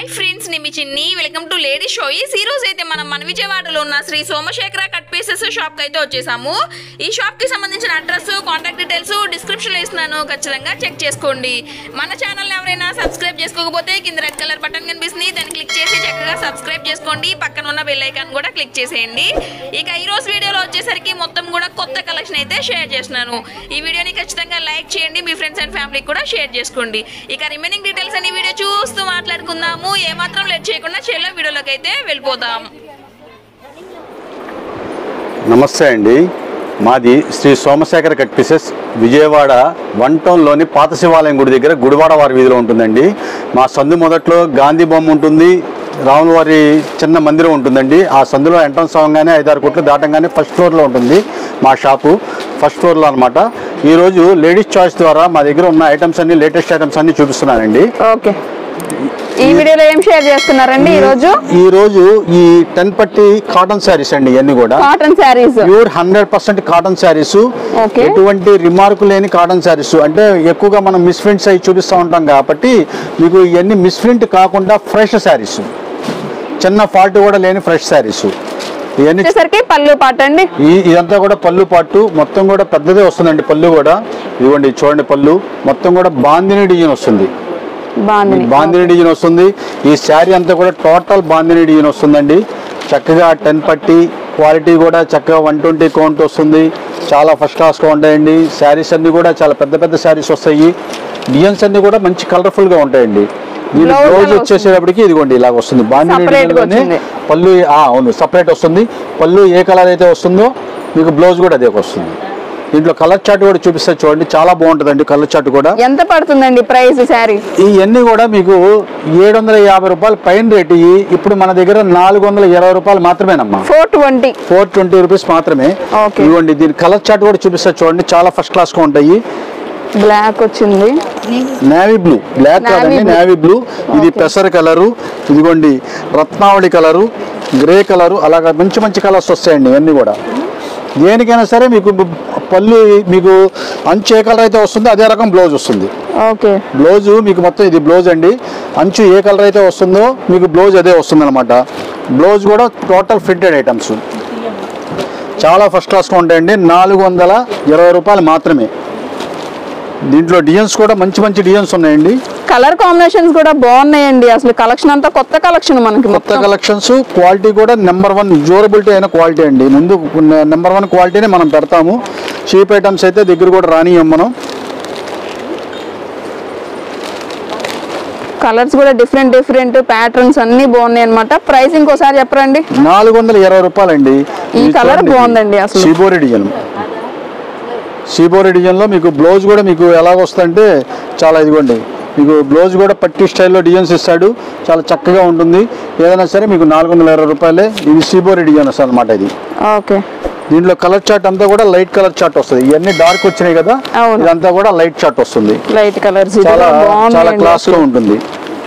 Hi friends నేను మీ చిన్ని welcome to lady షోయిస్ ఈ రోజు అయితే మనం మన విజయవాడలో ఉన్న Sri Somasekhara cut pieces shop కి అయితే వచ్చేసాము ఈ షాప్ కి సంబంధించిన అడ్రస్ కాంటాక్ట్ డీటెయిల్స్ డిస్క్రిప్షన్ లో ఇస్తున్నాను ఖచ్చితంగా చెక్ చేసుకోండి మన ఛానల్ ఎవరైనా సబ్స్క్రైబ్ చేసుకోకపోతే కింద రెడ్ కలర్ బటన్ కనిపిస్తుంది దాన్ని క్లిక్ చేసి చక్కగా సబ్స్క్రైబ్ చేసుకోండి పక్కన ఉన్న బెల్ ఐకాన్ కూడా క్లిక్ చేసేయండి ఇక ఈ రోజు వీడియోలో వచ్చేసరికి మొత్తం కూడా కొత్త కలెక్షన్ అయితే షేర్ చేస్తున్నాను ఈ వీడియోని ఖచ్చితంగా లైక్ చేయండి మీ ఫ్రెండ్స్ అండ్ ఫ్యామిలీకి కూడా షేర్ చేసుకోండి ఇక రిమైనింగ్ డీటెయిల్స్ అని వీడియో చూస్తూ మాట్లాడుకుందాము ఏమాత్రం లేట్ చేయకుండా చెల్లో వీడియోలోకి అయితే వెళ్ళిపోదాం నమస్తే అండి మాది Sri Somasekhara cut pieces Vijayawada one టౌన్లోని పాత శివాలయం గుడి దగ్గర గుడివాడ వారి వీధిలో ఉంటుందండి మా సందు మొదట్లో గాంధీ బొమ్మ ఉంటుంది రాములవారి చిన్న మందిరం ఉంటుందండి ఆ సందులో ఎంట్రన్స్ అవ్వగానే ఐదారు కోట్లు దాటంగానే ఫస్ట్ ఫ్లోర్లో ఉంటుంది మా షాపు ఫస్ట్ ఫ్లోర్లో అనమాట ఈరోజు లేడీస్ చాయిస్ ద్వారా మా దగ్గర ఉన్న ఐటమ్స్ అన్ని లేటెస్ట్ ఐటమ్స్ అన్ని చూపిస్తున్నానండి ఓకే ఈ వీడియోలో ఏం షేర్ చేస్తున్నారండి ఈ రోజు ఈ రోజు ఈ టెన్ పట్టి కాటన్ శారీస్ అండి ఇవన్నీ కూడా cotton sarees pure hundred percent cotton sarees Okay. ఎటువంటి రిమార్క్ లేని కాటన్ శారీస్ అంటే ఎక్కువగా మనం మిస్ప్రింట్స్ అవి చూపిస్తూ ఉంటాం కాబట్టి మీకు ఇవన్నీ మిస్ప్రింట్ కాకుండా ఫ్రెష్ శారీస్ చిన్న ఫాల్ట్ కూడా లేని ఫ్రెష్ శారీస్ ఇవన్నీ వచ్చేసరికి పళ్ళు పాట అండి ఈ ఇదంతా కూడా పళ్ళు పాటు మొత్తం కూడా పెద్దదే వస్తుందండి పళ్ళు కూడా ఇదిగోండి చూడండి పళ్ళు మొత్తం కూడా బాందిని డిజైన్ వస్తుంది బాగుంది బాందిని డిజైన్ వస్తుంది ఈ శారీ అంతా కూడా టోటల్ బాందిని డిజైన్ వస్తుందండి చక్కగా టెన్ పట్టి క్వాలిటీ కూడా చక్కగా వన్ ట్వంటీ కౌంట్ వస్తుంది చాలా ఫస్ట్ క్లాస్గా ఉంటాయండి శారీస్ అన్ని కూడా చాలా పెద్ద పెద్ద శారీస్ వస్తాయి డిజైన్స్ అన్ని కూడా మంచి కలర్ఫుల్గా ఉంటాయండి దీని Blouse బ్లౌజ్ ఎలా వచ్చేసేటప్పటికి ఇదిగోండి ఇలాగ వస్తుంది బాందిని Separate గా డిజైన్లోనే వచ్చింది. పళ్ళు ఆ, అవును సపరేట్ వస్తుంది పళ్ళు ఏ కలర్ అయితే వస్తుందో మీకు బ్లౌజ్ కూడా అదే వస్తుంది దీంట్లో కలర్ చార్ట్ కూడా చూపిస్తే చూడండి చాలా బాగుంటుందండి కలర్ చార్ట్ కూడా ఎంత పడుతుందండి ప్రైస్ శారీ ఇవన్నీ కూడా మీకు ఏడు వందల యాభై రూపాయలు పైన రేటు ఇవి ఇప్పుడు మన దగ్గర నాలుగు వందల ఇరవై రూపాయలు మాత్రమేనమ్మా four twenty four twenty rupees మాత్రమే Okay. ఇవ్వండి దీని కలర్ చార్ట్ కూడా చూపిస్తా చూడండి చాలా ఫస్ట్ క్లాస్ గా ఉంటాయి బ్లాక్ వచ్చింది నేవీ బ్లూ బ్లాక్ Navy కాదండి blue. నేవీ బ్లూ ఇది Okay. పెసర కలరు ఇదిగోండి రత్నావళి కలరు గ్రే కలరు అలాగా మంచి మంచి కలర్స్ వస్తాయండి ఇవన్నీ కూడా దేనికైనా సరే మీకు పళ్ళు మీకు అంచు ఏ కలర్ అయితే వస్తుందో అదే రకం బ్లౌజ్ వస్తుంది ఓకే బ్లౌజ్ మీకు మొత్తం ఇది బ్లౌజ్ అండి అంచు ఏ కలర్ అయితే వస్తుందో మీకు బ్లౌజ్ అదే వస్తుంది అనమాట బ్లౌజ్ కూడా టోటల్ ఫిట్టెడ్ ఐటమ్స్ చాలా ఫస్ట్ క్లాస్గా ఉంటాయండి నాలుగు వందల ఇరవై రూపాయలు మాత్రమే దీంట్లో డిజైన్స్ కూడా మంచి మంచి డిజైన్స్ ఉన్నాయండి కలర్ కాంబినేషన్స్ కూడా బాగున్నాయండి అసలు కలెక్షన్ అంతా కొత్త కలెక్షన్ మనకి కొత్త మొత్తం కలెక్షన్స్ క్వాలిటీ కూడా నెంబర్ వన్ డ్యూరబిలిటీ అయిన క్వాలిటీ అండి ముందు నెంబర్ వన్ క్వాలిటీనే మనం పెడతాము చీప్ ఐటమ్స్ అయితే దగ్గర కూడా రానియం మనం కలర్స్ కూడా డిఫరెంట్ డిఫరెంట్ ప్యాటర్న్స్ అన్ని బాగున్నాయి అనమాట ప్రైస్ ఇంకోసారి చెప్పరండి నాలుగు వందల ఇరవై రూపాయలండి ఈ ఇది colour చూడండి. బాగుందండి అసలు. సీబోరి డిజైన్ సీబోరి డిజైన్లో మీకు బ్లౌజ్ కూడా మీకు ఎలాగ వస్తుందంటే చాలా ఇదిగోండి మీకు బ్లౌజ్ కూడా పట్టి స్టైల్లో డిజైన్స్ ఇస్తాడు చాలా చక్కగా ఉంటుంది ఏదైనా సరే మీకు నాలుగు వందల ఇరవై రూపాయలే ఇది సీబోరి డిజైన్ వస్తుంది అనమాట ఇది ఓకే దీంట్లో కలర్ చార్ట్ అంతా కూడా లైట్ కలర్ చార్ట్ వస్తుంది ఇవన్నీ డార్క్ వచ్చినాయి కదా అవును. ఇదంతా కూడా లైట్ చార్ట్ వస్తుంది లైట్ కలర్స్ చాలా చాలా బాగున్నాయండి క్లాస్ గా ఉంటుంది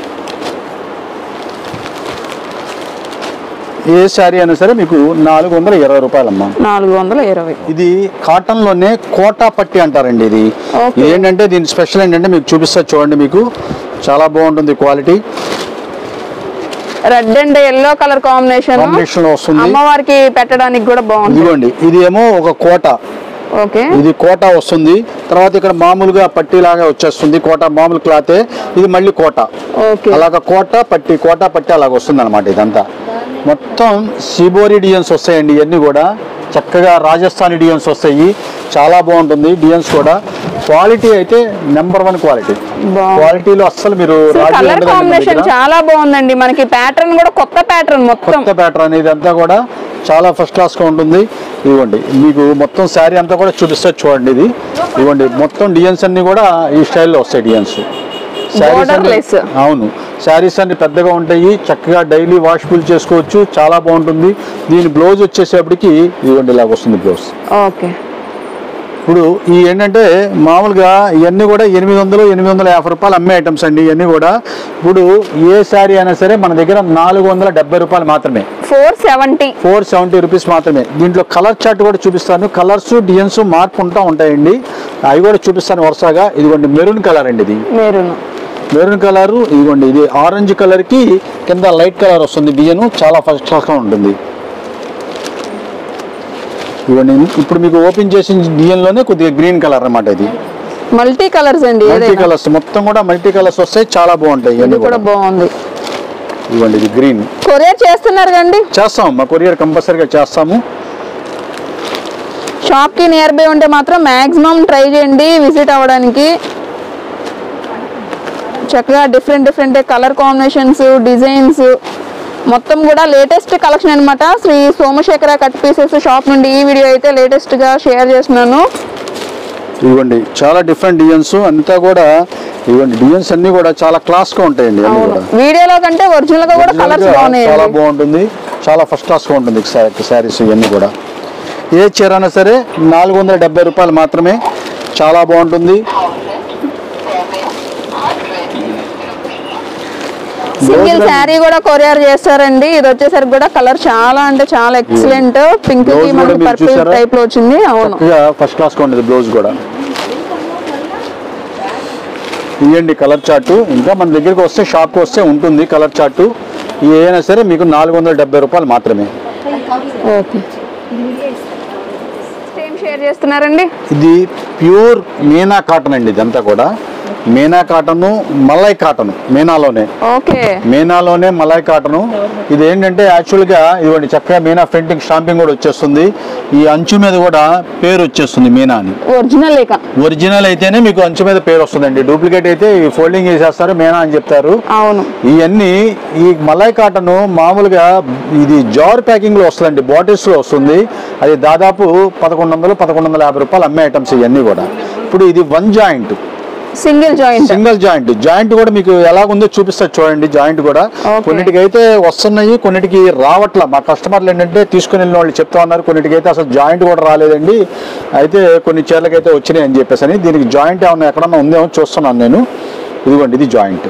ఏ శారీ అయినా సరే మీకు నాలుగు వందల ఇరవై రూపాయలమ్మా నాలుగు వందల ఇరవై ఇది కాటన్ లోనే కోటా పట్టి అంటారండి ఇది Okay. ఇది ఏంటంటే దీని స్పెషల్ ఏంటంటే మీకు చూపిస్తా చూడండి మీకు చాలా బాగుంటుంది quality red and yellow colour combination combination లో వస్తుంది అమ్మవారికి పెట్టడానికి కూడా బాగుంది ఇదిగోండి ఇది ఏమో ఒక కోట ఓకే ఇది కోట వస్తుంది తర్వాత ఇక్కడ మామూలుగా పట్టీలాగా వచ్చేస్తుంది కోట మామూలు క్లాతే ఇది మళ్ళీ కోట ఓకే అలాగ కోట పట్టి కోట పట్టి అలాగ వస్తుంది అనమాట ఇదంతా మొత్తం సిబోరి డిజైన్స్ వస్తాయండి ఇవన్నీ కూడా చక్కగా రాజస్థానీ డిజైన్స్ వస్తాయి చాలా బాగుంటుంది డిజైన్స్ కూడా క్వాలిటీ అయితే నెంబర్ వన్ క్వాలిటీ బాగుంది. క్వాలిటీలో అస్సలు మీరు రాజీ కలర్ ఉండదండి మన కాంబినేషన్ దగ్గర. చాలా బాగుందండి మనకి ప్యాటర్న్ కూడా కొత్త ప్యాటర్న్ మొత్తం కొత్త ప్యాటర్న్ అనేది అంతా కూడా చాలా ఫస్ట్ క్లాస్గా ఉంటుంది ఇదిగోండి మీకు మొత్తం శారీ అంతా కూడా చూపిస్తే చూడండి ఇది ఇదిగోండి మొత్తం డిజైన్స్ అన్ని కూడా ఈ స్టైల్లో వస్తాయి డిజైన్స్ Borderless. అవును శారీస్ అన్ని పెద్దగా ఉంటాయి చక్కగా డైలీ వాషబుల్ చేసుకోవచ్చు చాలా బాగుంటుంది దీని బ్లౌజ్ వచ్చేసేపటికి ఇదిగోండి ఇలాగ వస్తుంది బ్లౌజ్ ఓకే ఇప్పుడు ఈ ఏంటంటే మామూలుగా ఇవన్నీ కూడా ఎనిమిది వందలు ఎనిమిది వందల యాభై రూపాయలు అమ్మే ఐటమ్స్ అండి ఇవన్నీ కూడా ఇప్పుడు ఏ శారీ అయినా సరే మన దగ్గర నాలుగు వందల డెబ్బై రూపాయలు మాత్రమే four seventy four seventy rupees మాత్రమే దీంట్లో కలర్ చార్ట్ కూడా చూపిస్తాను కలర్స్ డిజైన్స్ మార్పు ఉంటా ఉంటాయండి అవి కూడా చూపిస్తాను వరుసగా ఇదిగోండి మెరూన్ కలర్ అండి ఇది మెరూన్ మెరూన్ కలర్ ఇదిగోండి ఇది ఆరెంజ్ కలర్ కి కింద లైట్ కలర్ వస్తుంది డిజైన్ చాలా ఫస్ట్ క్లాస్ గా ఉంటుంది ఇదిగోండి ఇప్పుడు మీకు ఓపెన్ చేసిన డిజైన్ లోనే కొద్దిగా గ్రీన్ కలర్ అన్నమాట ఇది మల్టీ కలర్స్ అండి మల్టీ ఏదైనా కలర్స్ మొత్తం కూడా మల్టీ కలర్స్ వస్తాయి చాలా బాగుంటాయి ఇది ఇవన్నీ కూడా కూడా బాగుంది ఇవ్వండి ఇది గ్రీన్ కొరియర్ చేస్తున్నారు కండి చేస్తాం మా కొరియర్ కంపల్సరీగా చేస్తాము షాప్ కి నియర్ బై ఉంటే మాత్రం మాక్సిమం ట్రై చేయండి విజిట్ అవ్వడానికి చక్కగా different different colour combinations designs మొత్తం కూడా లేటెస్ట్ కలెక్షన్ అన్నమాట Sri Somasekhara cut pieces shop నుండి ఈ వీడియో అయితే లేటెస్ట్ గా షేర్ చేస్తున్నాను ఇవ్వండి చాలా డిఫరెంట్ డిజైన్స్ అంతా కూడా ఇవ్వండి డిజైన్స్ అన్ని కూడా చాలా క్లాస్ గా ఉంటాయండి అన్ని అవును కూడా వీడియోలో కంటే ఒరిజినల్ గా కూడా కలర్స్ Original గా చాలా బాగున్నాయి బాగుంటుంది చాలా ఫస్ట్ క్లాస్ గా ఉంటుంది శారీస్ ఇవన్నీ కూడా ఏ చీర అయినా సరే నాలుగు వందల డెబ్బై రూపాయలు మాత్రమే చాలా బాగుంటుంది సింగిల్ Blouse శారీ కూడా కొరియర్ చేస్తారండి ఇది వచ్చేసరికి కూడా కలర్ చాలా అంటే చాలా ఎక్సలెంట్ పింక్ Blouse కి కూడా మనకి మీరు పర్పుల్ చూసారా? టైప్ లో వచ్చింది అవును చక్కగా ఫస్ట్ క్లాస్ గా ఉంటుంది బ్లౌజ్ కూడా ఇవ్వండి కలర్ చార్ట్ ఇంకా మన దగ్గరికి వస్తే షాప్కి వస్తే ఉంటుంది కలర్ చార్ట్ ఏదైనా సరే మీకు నాలుగు వందల డెబ్బై రూపాయలు మాత్రమే ఓకే ఏం షేర్ చేస్తున్నారండి ఇది ప్యూర్ మీనా కాటన్ అండి ఇదంతా కూడా మీనా కాటన్ మలై కాటన్ మీనాలోనే ఓకే మీనాలోనే మలై కాటన్ ఇది ఏంటంటే యాక్చువల్గా ఇదిగోండి చక్కగా మీనా ప్రింటింగ్ స్టాంపింగ్ కూడా వచ్చేస్తుంది ఈ అంచు మీద కూడా పేరు వచ్చేస్తుంది మీనా అని ఒరిజినల్ లేక ఒరిజినల్ అయితేనే మీకు అంచు మీద పేరు వస్తుందండి డూప్లికేట్ అయితే ఈ ఫోల్డింగ్ చేసేస్తారు మీనా అని చెప్తారు అవును ఇవన్నీ ఈ మలై కాటన్ మామూలుగా ఇది జార్ ప్యాకింగ్ లో వస్తుందండి బాటిల్స్ లో వస్తుంది అది దాదాపు పదకొండు వందలు పదకొండు వందల యాభై రూపాయలు అమ్మే ఐటమ్స్ ఇవన్నీ కూడా ఇప్పుడు ఇది one joint single joint single joint joint కూడా మీకు ఎలాగుందో చూపిస్తారు చూడండి జాయింట్ కూడా Okay. కొన్నిటికి అయితే వస్తున్నాయి కొన్నిటికి రావట్లా మా కస్టమర్లు ఏంటంటే తీసుకుని వెళ్ళిన వాళ్ళు చెప్తా ఉన్నారు కొన్నిటికి అయితే అసలు జాయింట్ కూడా రాలేదండి అయితే కొన్ని చీరలకి అయితే వచ్చినాయి అని చెప్పేసి అని దీనికి జాయింట్ ఏమన్నా ఎక్కడన్నా ఉందేమో చూస్తున్నాను నేను ఇదిగోండి ఇది జాయింట్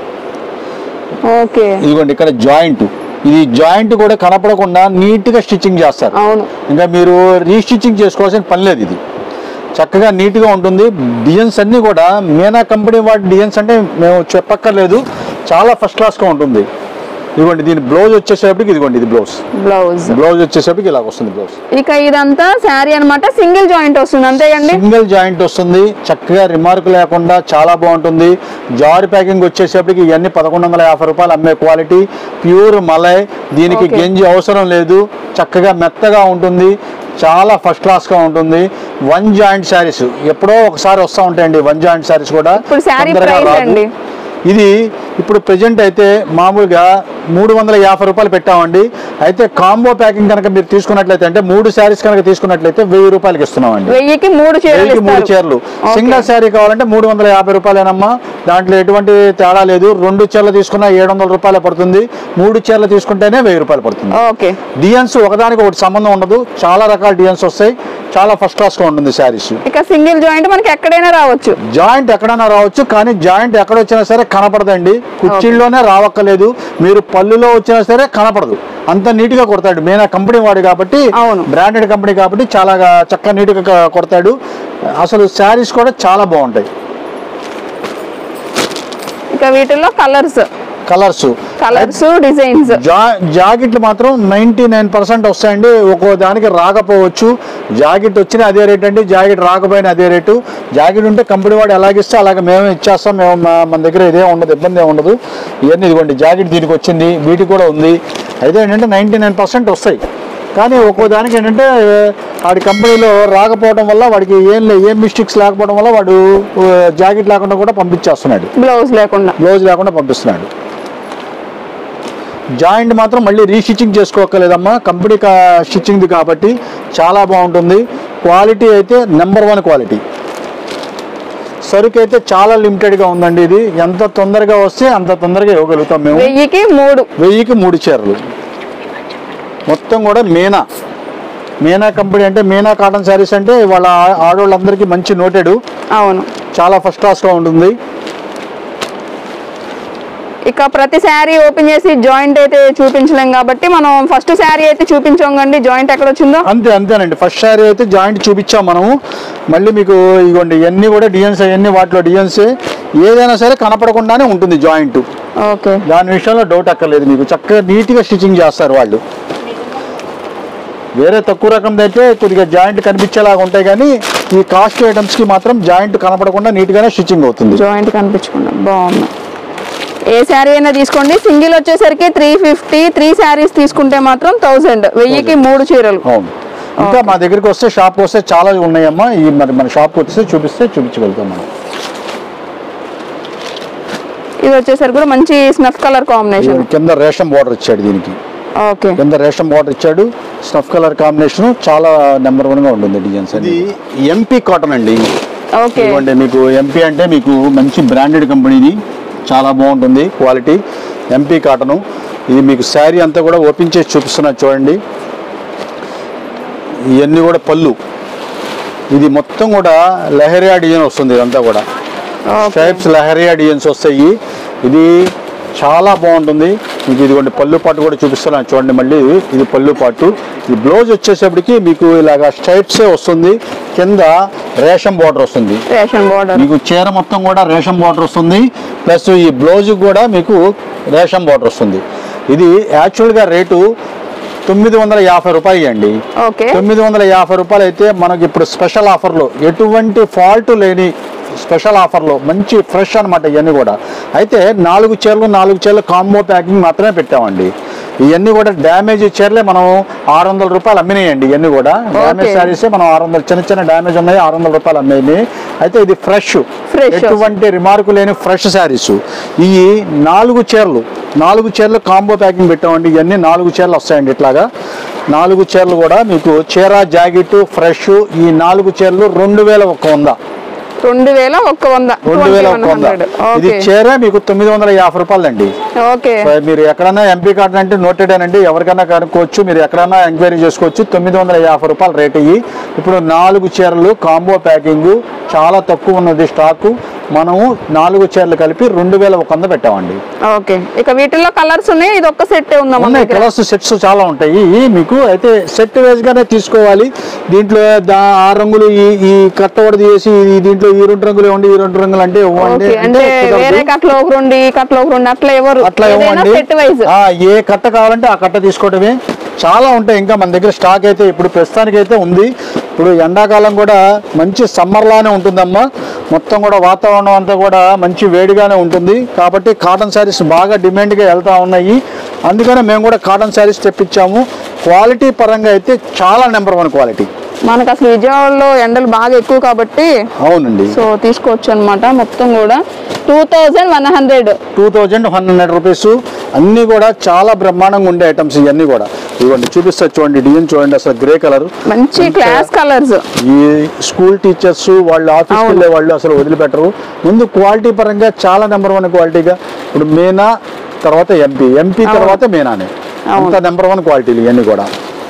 ఓకే ఇదిగోండి ఇక్కడ జాయింట్ ఇది జాయింట్ కూడా కనపడకుండా నీట్ గా స్టిచ్చింగ్ చేస్తారు అవును ఇంకా మీరు రీస్టిచ్చింగ్ చేసుకోవాల్సిన పని లేదు ఇది చక్కగా నీట్గా ఉంటుంది డిజైన్స్ అన్నీ కూడా మీనా కంపెనీ వాటి డిజైన్స్ అంటే మేము చెప్పక్కర్లేదు చాలా ఫస్ట్ క్లాస్గా ఉంటుంది ఇదిగోండి దీని బ్లౌజ్ వచ్చేసేపటికి ఇదిగోండి ఇది బ్లౌజ్ బ్లౌజ్ బ్లౌజ్ వచ్చేసేపటికి ఇలా వస్తుంది బ్లౌజ్ ఇక ఇదంతా శారీ అన్నమాట సింగిల్ జాయింట్ వస్తుంది అంతేకండి సింగిల్ జాయింట్ వస్తుంది చక్కగా రిమార్క్ లేకుండా చాలా బాగుంటుంది జార్ ప్యాకింగ్ వచ్చేసేపటికి ఇవన్నీ పదకొండు వందల యాభై రూపాయలు అమ్మే క్వాలిటీ ప్యూర్ మలై దీనికి Okay. గెంజి అవసరం లేదు చక్కగా మెత్తగా ఉంటుంది చాలా ఫస్ట్ క్లాస్ గా ఉంటుంది వన్ జాయింట్ శారీస్ ఎప్పుడో ఒకసారి వస్తూ ఉంటాయండి వన్ జాయింట్ శారీస్ కూడా ఇప్పుడు శారీ తొందరగా ప్రైస్ రాదు. అండి ఇది ఇప్పుడు ప్రెజెంట్ అయితే మామూలుగా మూడు వందల యాభై రూపాయలు పెట్టామండి అయితే కాంబో ప్యాకింగ్ కనుక మీరు తీసుకున్నట్లయితే అంటే మూడు శారీస్ కనుక తీసుకున్నట్లయితే వెయ్యి రూపాయలకి ఇస్తున్నామండి వెయ్యికి మూడు చీరలు వెయ్యికి మూడు ఇస్తారు. చీరలు Okay. సింగిల్ శారీ కావాలంటే మూడు వందల యాభై రూపాయలేనమ్మా దాంట్లో ఎటువంటి తేడా లేదు రెండు చీరలు తీసుకున్నా ఏడు వందల రూపాయలు పడుతుంది మూడు చీరలు తీసుకుంటేనే వెయ్యి రూపాయలు పడుతుంది ఓకే డిజైన్స్ ఒకదానికి ఒకటి సంబంధం ఉండదు చాలా రకాల డిజైన్స్ వస్తాయి చాలా ఫస్ట్ క్లాస్ గా ఉంటుంది శారీస్ ఇక సింగిల్ జాయింట్ మనకి ఎక్కడైనా రావచ్చు జాయింట్ ఎక్కడైనా రావచ్చు కానీ జాయింట్ ఎక్కడ వచ్చినా సరే కనపడదండి కుర్చీల్లోనే రావక్కలేదు మీరు పళ్ళులో వచ్చినా సరే కనపడదు అంత నీట్ గా కొడతాడు మేనా కంపెనీ వాడు కాబట్టి అవును. బ్రాండెడ్ కంపెనీ కాబట్టి చాలా చక్కగా నీట్ గా క- కొడతాడు అసలు శారీస్ కూడా చాలా బాగుంటాయి ఇక వీటిల్లో కలర్స్ కలర్స్ కలర్స్ డిజైన్స్ జా జాకెట్లు మాత్రం నైంటీ నైన్ పర్సెంట్ వస్తాయండి ఒక్కో దానికి రాకపోవచ్చు జాకెట్ వచ్చినా అదే రేట్ అండి జాకెట్ రాకపోయినా అదే రేటు జాకెట్ ఉంటే కంపెనీ వాడు ఎలాగిస్తే అలాగే మేము ఇచ్చేస్తాం మేము మా- మన దగ్గర ఇదే ఉండదు ఇబ్బంది ఏమి ఉండదు ఇవన్నీ ఇదిగోండి జాకెట్ దీనికి వచ్చింది వీటికి కూడా ఉంది అయితే ఏంటంటే నైంటీ నైన్ పర్సెంట్ వస్తాయి కానీ ఒక్కో దానికి ఏంటంటే వాడి కంపెనీలో రాకపోవడం వల్ల వాడికి ఏం లే ఏం మిస్టేక్స్ లేకపోవడం వల్ల వాడు ఆ, జాకెట్ లేకుండా కూడా పంపించేస్తున్నాడు బ్లౌజ్ లేకుండా బ్లౌజ్ లేకుండా పంపిస్తున్నాడు జాయింట్ మాత్రం మళ్ళీ రీస్టిచ్చింగ్ చేసుకోకలేదమ్మా కంపెనీ స్టిచ్చింగ్ది కాబట్టి చాలా బాగుంటుంది క్వాలిటీ అయితే నెంబర్ వన్ క్వాలిటీ సరుకు అయితే చాలా లిమిటెడ్గా ఉందండి ఇది ఎంత తొందరగా వస్తే అంత తొందరగా ఇవ్వగలుగుతాం మేము వెయ్యికి మూడు వెయ్యికి మూడు చీరలు మొత్తం కూడా మీనా మీనా కంపెనీ అంటే మీనా కాటన్ శారీస్ అంటే వాళ్ళ ఆ- ఆడవాళ్ళందరికీ మంచి నోటెడ్ అవును చాలా ఫస్ట్ క్లాస్గా ఉంటుంది ఇక ప్రతి శారీ ఓపెన్ చేసి జాయింట్ అయితే చూపించలేం కాబట్టి మనం ఫస్ట్ శారీ అయితే చూపించాం కండి జాయింట్ ఎక్కడ వచ్చిందో అంతే అంతేనండి ఫస్ట్ సారీ అయితే జాయింట్ చూపించాం మనము మళ్ళీ మీకు ఇగోండి ఇవన్నీ కూడా డిజైన్స్ అవన్నీ వాటిలో డిజైన్స్ ఏదైనా సరే కనపడకుండానే ఉంటుంది జాయింట్ ఓకే దాని విషయంలో డౌట్ అక్కర్లేదు మీకు చక్కగా నీట్గా స్టిచ్చింగ్ చేస్తారు వాళ్ళు వేరే తక్కువ రకం అయితే కొద్దిగా జాయింట్ కనిపించేలాగా ఉంటాయి కానీ ఈ కాస్ట్ ఐటమ్స్కి మాత్రం జాయింట్ కనపడకుండా నీట్గానే స్టిచ్చింగ్ అవుతుంది జాయింట్ కనిపించకుండా బాగుంది ఏ శారీ అయినా తీసుకోండి సింగిల్ వచ్చేసరికి త్రీ ఫిఫ్టీ త్రీ శారీస్ తీసుకుంటే మాత్రం థౌసండ్ వెయ్యికి మూడు చీరలు అవును ఇంకా మా దగ్గరికి వస్తే షాప్కి వస్తే చాలా ఉన్నాయమ్మా ఈ మరి మన షాప్కి వస్తే చూపిస్తే చూపించగలుగుతాం మనం ఇది వచ్చేసరికి కూడా మంచి స్నఫ్ కలర్ కాంబినేషన్ ఇది కింద రేషన్ బార్డర్ ఇచ్చాడు దీనికి ఓకే కింద రేషన్ బార్డర్ ఇచ్చాడు స్టఫ్ కలర్ కాంబినేషన్ చాలా నెంబర్ వన్ గా ఉంటుంది డిజైన్స్ ఇది ఎంపీ కాటన్ అండి ఓకే ఇదిగోండి మీకు ఎంపీ అంటే మీకు మంచి బ్రాండెడ్ కంపెనీది చాలా బాగుంటుంది క్వాలిటీ ఎంపీ కాటను ఇది మీకు శారీ అంతా కూడా ఓపెన్ చేసి చూపిస్తున్నా చూడండి ఇవన్నీ కూడా పళ్ళు ఇది మొత్తం కూడా లహరియా డిజైన్ వస్తుంది ఇదంతా కూడా ఓకే స్ట్రైప్స్ లహరియా డిజైన్స్ వస్తాయి ఇది చాలా బాగుంటుంది మీకు ఇదిగోండి పళ్ళు పాటు కూడా చూపిస్తున్నాను చూడండి మళ్ళీ ఇది పళ్ళు పాటు ఈ బ్లౌజ్ వచ్చేసేపటికి మీకు ఇలాగా స్ట్రైప్సే వస్తుంది కింద రేషన్ బార్డర్ వస్తుంది రేషన్ బార్డర్ మీకు చీర మొత్తం కూడా రేషన్ బార్డర్ వస్తుంది ప్లస్ ఈ బ్లౌజ్ కూడా మీకు రేషన్ బార్డర్ వస్తుంది ఇది యాక్చువల్గా రేటు తొమ్మిది వందల యాభై రూపాయలు అండి ఓకే తొమ్మిది వందల యాభై రూపాయలు అయితే మనకి ఇప్పుడు స్పెషల్ ఆఫర్లో ఎటువంటి ఫాల్ట్ లేని స్పెషల్ ఆఫర్లో మంచి ఫ్రెష్ అనమాట ఇవన్నీ కూడా అయితే నాలుగు చీరలు నాలుగు చీరలు కాంబో ప్యాకింగ్ మాత్రమే పెట్టామండి ఇవన్నీ కూడా డ్యామేజ్ చీరలే మనం ఆరు వందల రూపాయలు అమ్మినాయండి ఇవన్నీ కూడా డ్యామేజ్ శారీసే మనం ఆరు వందలు చిన్న చిన్న డ్యామేజ్ ఉన్నాయి ఆరు వందల రూపాయలు అమ్మేది అయితే ఇది ఫ్రెష్ Fresh. ఎటువంటి రిమార్కు లేని ఫ్రెష్ శారీస్ ఈ నాలుగు చీరలు నాలుగు చీరలు కాంబో ప్యాకింగ్ పెట్టామండి ఇవన్నీ నాలుగు చీరలు వస్తాయండి ఇట్లాగా నాలుగు చీరలు కూడా మీకు చీర జాకెట్ ఫ్రెష్ ఈ నాలుగు చీరలు రెండు వేల ఒక్క వంద రెండు వేల ఒక్క వంద రెండు వేల ఒక్క వంద ఇది ఓకే చీర మీకు తొమ్మిది వందల యాభై రూపాయలు అండి ఓకే మీరు ఎక్కడైనా ఎంపీ కార్డు అంటే నోటెడ్ అండి ఎవరికైనా కనుక్కోవచ్చు మీరు ఎక్కడైనా ఎంక్వైరీ చేసుకోవచ్చు తొమ్మిది వందల యాభై రూపాయలు రేట్ అయ్యి ఇప్పుడు నాలుగు చీరలు కాంబో ప్యాకింగ్ చాలా తక్కువ ఉన్నది స్టాకు మనము నాలుగు చీరలు కలిపి రెండు వేల ఒక వంద పెట్టామండి ఓకే ఇక వీటిల్లో కలర్స్ ఉన్నాయి ఇది ఒక్క సెట్ ఉందా మన ఉన్నాయి దగ్గర కలర్స్ సెట్స్ చాలా ఉంటాయి ఈ మీకు అయితే సెట్ వైజ్ గానే తీసుకోవాలి దీంట్లో దా ఆ రంగులు ఈ ఈ కట్ట ఒకటి చేసి ఈ దీంట్లో ఈ రెండు రంగులు ఇవ్వండి ఈ రెండు రంగులు అంటే ఇవ్వండి ఓకే అంటే కుదరదు. వేరే కట్లో ఒక రెండు ఈ కట్లో ఒక రెండు అట్లా ఎవరు అట్లా ఏదైనా ఇవ్వండి సెట్ వైజ్ ఆ, ఏ కట్ట కావాలంటే ఆ కట్ట తీసుకోవడమే చాలా ఉంటాయి ఇంకా మన దగ్గర స్టాక్ అయితే ఇప్పుడు ప్రస్తుతానికి అయితే ఉంది ఇప్పుడు ఎండాకాలం కూడా మంచి సమ్మర్ లానే ఉంటుందమ్మా మొత్తం కూడా వాతావరణం అంతా కూడా మంచి వేడిగానే ఉంటుంది కాబట్టి కాటన్ శారీస్ బాగా డిమాండ్గా వెళ్తా ఉన్నాయి అందుకనే మేము కూడా కాటన్ శారీస్ తెప్పించాము క్వాలిటీ పరంగా అయితే చాలా నెంబర్ వన్ క్వాలిటీ మనకు అసలు విజయవాడలో ఎండలు బాగా ఎక్కువ కాబట్టి అవునండి సో తీసుకోవచ్చు అనమాట మొత్తం కూడా two thousand one hundred two thousand one hundred rupees అన్నీ కూడా చాలా బ్రహ్మాండంగా ఉండే ఐటమ్స్ ఇవన్నీ కూడా ఇవ్వండి చూపిస్తా చూడండి డిజైన్ చూడండి అసలు గ్రే కలర్ మంచి క్లాస్ కలర్స్ ఈ స్కూల్ టీచర్స్ వాళ్ళు ఆఫీస్కి అవును. వెళ్ళే వాళ్ళు అసలు వదిలిపెట్టరు ముందు క్వాలిటీ పరంగా చాలా నెంబర్ వన్ క్వాలిటీగా ఇప్పుడు మీనా తర్వాత ఎంపీ ఎంపీ అవును. తర్వాత మీనానే అవును. అంత నెంబర్ వన్ క్వాలిటీలు ఇవన్నీ కూడా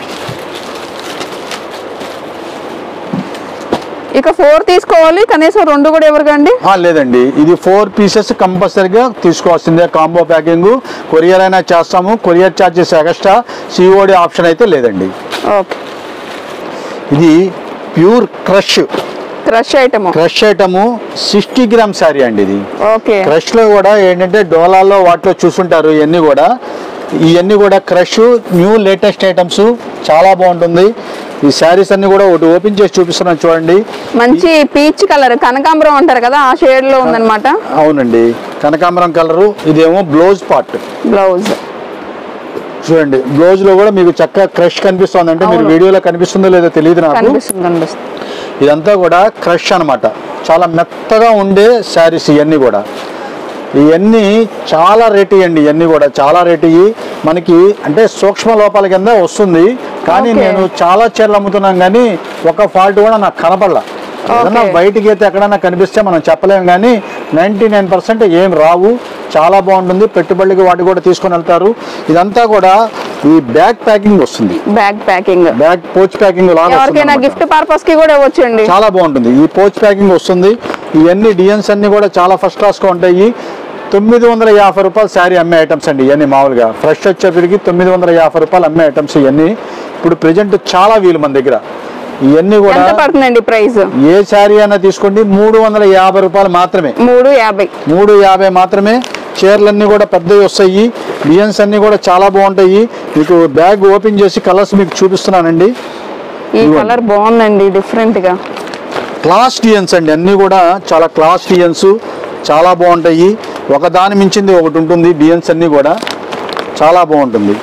ఇక ఫోర్ తీసుకోవాలి కనీసం రెండు కూడా ఎవరికండి ఆ, లేదండి ఇది ఫోర్ పీసెస్ కంపల్సరీగా తీసుకోవాల్సిందే కాంబో ప్యాకింగ్ కొరియర్ అయినా చేస్తాము courier charges extra COD option అయితే లేదండి ఓకే ఇది pure crush crush item crush item sixty gram saree అండి ఇది ఓకే క్రష్ లో కూడా ఏంటంటే డోలాల్లో వాటిలో చూసుంటారు ఇవన్నీ కూడా ఇవన్నీ కూడా క్రష్ న్యూ లేటెస్ట్ ఐటమ్స్ చాలా బాగుంటుంది ఈ శారీస్ అన్ని కూడా ఒకటి ఓపెన్ చేసి చూపిస్తున్నాను చూడండి మంచి పీచ్ కలర్ కనకాంబరం అంటారు కదా ఆ షేడ్ లో ఉందన్నమాట అవునండి కనకాంబరం కలరు ఇదేమో బ్లౌజ్ పార్ట్ బ్లౌజ్ చూడండి బ్లౌజ్ లో కూడా మీకు చక్కగా క్రష్ కనిపిస్తుంది అంటే మీరు అవును. వీడియోలో కనిపిస్తుందో లేదో తెలియదు నాకు కనిపిస్తుంది కనిపిస్తుంది ఇదంతా కూడా క్రష్ అన్నమాట చాలా మెత్తగా ఉండే శారీస్ ఇవన్నీ కూడా ఇవన్నీ చాలా రేటు అండి ఇవన్నీ కూడా చాలా రేటు ఇవి మనకి అంటే సూక్ష్మ లోపాల కింద వస్తుంది కానీ Okay. నేను చాలా చీరలు అమ్ముతున్నాను కానీ ఒక ఫాల్ట్ కూడా నాకు కనపడలా ఏదన్నా Okay. బయటికి అయితే ఎక్కడైనా కనిపిస్తే మనం చెప్పలేం కానీ నైంటీ నైన్ పర్సెంట్ ఏం రావు చాలా బాగుంటుంది పెట్టుబడికి వాటి కూడా తీసుకొని వెళ్తారు ఇదంతా కూడా ఈ బ్యాగ్ ప్యాకింగ్ వస్తుంది bag packing bag pouch packing లాగా వస్తుంది ఎవరికైనా అన్నమాట. గిఫ్ట్ పర్పస్ కి కూడా ఇవ్వచ్చండి చాలా బాగుంటుంది ఈ పోచ్ ప్యాకింగ్ వస్తుంది ఇవన్నీ డిజైన్స్ అన్ని కూడా చాలా ఫస్ట్ క్లాస్గా ఉంటాయి తొమ్మిది వందల యాభై రూపాయలు శారీ అమ్మే ఐటమ్స్ అండి ఇవన్నీ మామూలుగా ఫ్రెష్ వచ్చేప్పటికి తొమ్మిది వందల యాభై రూపాయలు అమ్మే ఐటమ్స్ ఇవన్నీ ఇప్పుడు ప్రజెంట్ చాలా వీలు మన దగ్గర ఇవన్నీ కూడా ఎంత పడుతుందండి ప్రైస్ ఏ శారీ అయినా తీసుకోండి మూడు వందల యాభై రూపాయలు మాత్రమే మూడు యాభై మూడు యాభై మాత్రమే చీరలన్నీ కూడా పెద్దవి వస్తాయి బియ్యన్స్ అన్నీ కూడా చాలా బాగుంటాయి మీకు బ్యాగ్ ఓపెన్ చేసి కలర్స్ మీకు చూపిస్తున్నానండి ఈ కలర్ బాగుందండి డిఫరెంట్ గా క్లాస్ డియన్స్ అండి అన్నీ కూడా చాలా క్లాస్ డియన్స్ చాలా బాగుంటాయి ఒకదాని మించింది ఒకటి ఉంటుంది డియన్స్ అన్నీ కూడా చాలా బాగుంటుంది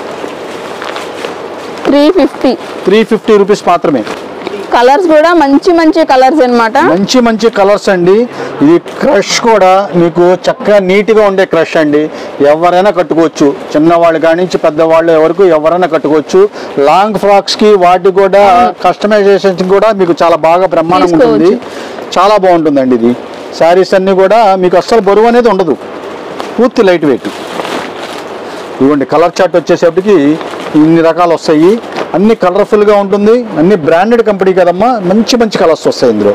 three fifty three fifty rupees మాత్రమే కలర్స్ కూడా మంచి మంచి కలర్స్ అన్నమాట మంచి మంచి కలర్స్ అండి ఇది క్రష్ కూడా మీకు చక్కగా నీట్గా ఉండే క్రష్ అండి ఎవరైనా కట్టుకోవచ్చు చిన్నవాళ్ళు కానించి పెద్దవాళ్ళు ఎవరికి ఎవరైనా కట్టుకోవచ్చు లాంగ్ ఫ్రాక్స్ కి వాటి కూడా కస్టమైజేషన్ కూడా మీకు చాలా బాగా బ్రహ్మాండంగా ఉంటుంది చాలా బాగుంటుందండి ఇది శారీస్ అన్ని కూడా మీకు అస్సలు బరువు అనేది ఉండదు పూర్తి లైట్ వెయిట్ ఇవ్వండి కలర్ చార్ట్ వచ్చేసేపటికి ఇన్ని రకాలు వస్తాయి అన్ని కలర్ఫుల్గా ఉంటుంది అన్ని బ్రాండెడ్ కంపెనీ కదమ్మా మంచి మంచి కలర్స్ వస్తాయి ఇందులో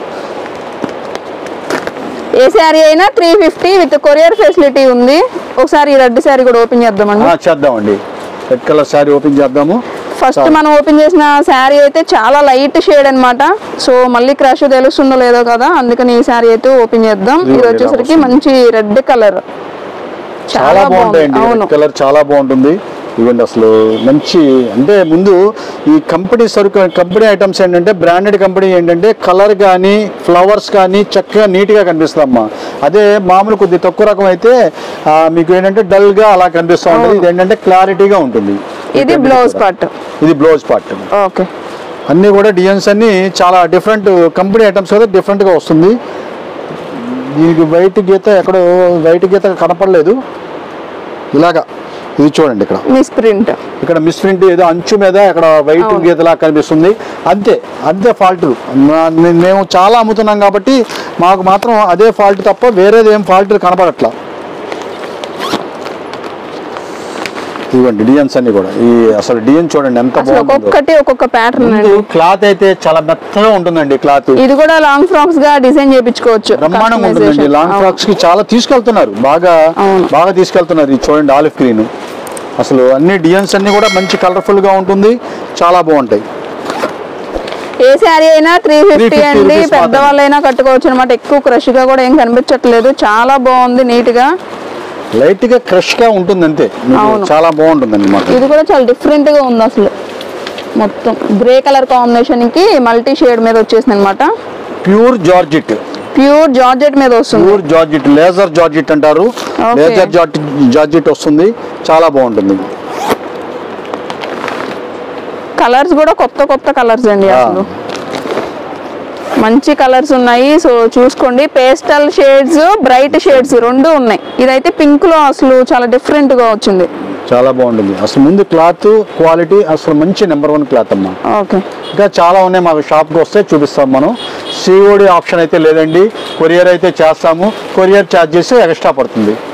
ఏ శారీ అయినా three fifty with courier facility ఉంది ఒకసారి ఈ రెడ్ శారీ కూడా ఓపెన్ చేద్దామండి ఆ, చేద్దామండి రెడ్ కలర్ శారీ ఓపెన్ చేద్దాము ఫస్ట్ మనం ఓపెన్ చేసిన శారీ అయితే చాలా లైట్ షేడ్ అన్నమాట సో మళ్ళీ క్రష్ తెలుస్తుందో లేదో కదా అందుకని ఈ శారీ అయితే ఓపెన్ చేద్దాం ఇది ఇది ఇలా వచ్చేసరికి వస్తుంది. మంచి రెడ్ కలర్ చాలా బాగుంటాయండి అవును రెడ్ కలర్ చాలా బాగుంటుంది ఇవ్వండి అసలు మంచి అంటే ముందు ఈ కంపెనీ సరుకు కంపెనీ ఐటమ్స్ ఏంటంటే బ్రాండెడ్ కంపెనీ ఏంటంటే కలర్ కానీ ఫ్లవర్స్ కానీ చక్కగా నీట్గా కనిపిస్తుందమ్మా అదే మామూలు కొద్ది తక్కువ రకం అయితే ఆ, మీకు ఏంటంటే డల్గా అలా కనిపిస్తూ ఉంటుంది ఇది ఏంటంటే క్లారిటీగా ఉంటుంది ఇది బ్లౌజ్ పార్ట్ ఇది బ్లౌజ్ పార్ట్ ఓకే అన్నీ కూడా డిజైన్స్ అన్ని చాలా డిఫరెంట్ కంపెనీ ఐటమ్స్ కదా డిఫరెంట్గా వస్తుంది దీనికి వైట్ గీత ఎక్కడో వైట్ గీత కనపడలేదు ఇలాగా ఇది చూడండి ఇక్కడ మిస్ ప్రింట్ ఇక్కడ మిస్ ప్రింట్ ఏదో అంచు మీద ఇక్కడ వైట్ అవును. గీతలా కనిపిస్తుంది అంతే అంతే ఫాల్ట్ మేము చాలా అమ్ముతున్నాం కాబట్టి మాకు మాత్రం అదే ఫాల్ట్ తప్ప వేరేది ఏం ఫాల్ట్ కనపడట్లా ఇవ్వండి డిజైన్స్ అన్ని కూడా ఈ అసలు డిజైన్ చూడండి ఎంత అసలు బాగుందో ఒక్కొక్కటి ఒక్కొక్క ప్యాటర్న్ ముందు అండి క్లాత్ అయితే చాలా మెత్తగా ఉంటుందండి క్లాత్ ఇది కూడా లాంగ్ ఫ్రాక్స్ గా డిజైన్ చేయించుకోవచ్చు బ్రహ్మాండంగా ఉంటుందండి లాంగ్ ఫ్రాక్స్ కి చాలా తీసుకెళ్తున్నారు బాగా అవును. బాగా తీసుకెళ్తున్నారు ఇది చూడండి ఆలివ్ గ్రీన్ అసలు అన్ని డిజైన్స్ అన్ని కూడా మంచి కలర్ఫుల్ గా ఉంటుంది చాలా బాగుంటాయి ఏ శారీ అయినా త్రీ ఫిఫ్టీ 350 అండి rupees పెద్దవాళ్ళైనా కట్టుకోవచ్చు అనమాట ఎక్కువ క్రష్ గా కూడా ఏం కనిపించట్లేదు చాలా బాగుంది నీట్ గా లైట్ గా క్రష్ గా ఉంటుంది అంతే మీకు అవును. చాలా బాగుంటుందండి మాకు ఇది కూడా చాలా డిఫరెంట్ గా ఉంది అసలు మొత్తం గ్రే కలర్ కాంబినేషన్ కి మల్టీ షేడ్ మీద వచ్చేసింది అనమాట ప్యూర్ జార్జిట్ ప్యూర్ జార్జెట్ మీద వస్తుంది ప్యూర్ జార్జిట్ లేజర్ జార్జిట్ అంటారు Okay. లేజర్ జార్జిట్ జార్జిట్ వస్తుంది చాలా బాగుంటుంది కలర్స్ కూడా కొత్త కొత్త కలర్స్ అండి ఆ. అసలు మంచి కలర్స్ ఉన్నాయి సో చూసుకోండి పేస్టల్ షేడ్స్ బ్రైట్ షేడ్స్ రెండు ఉన్నాయి ఇదైతే పింక్ లో అసలు చాలా డిఫరెంట్ గా వచ్చింది చాలా బాగుంటుంది అసలు ముందు క్లాత్ క్వాలిటీ అసలు మంచి నెంబర్ వన్ క్లాత్ అమ్మా ఓకే ఇంకా చాలా ఉన్నాయి మాకు షాప్కి వస్తే చూపిస్తాం మనం సిఓడి ఆప్షన్ అయితే లేదండి కొరియర్ అయితే చేస్తాము కొరియర్ ఛార్జెస్ ఎక్స్ట్రా పడుతుంది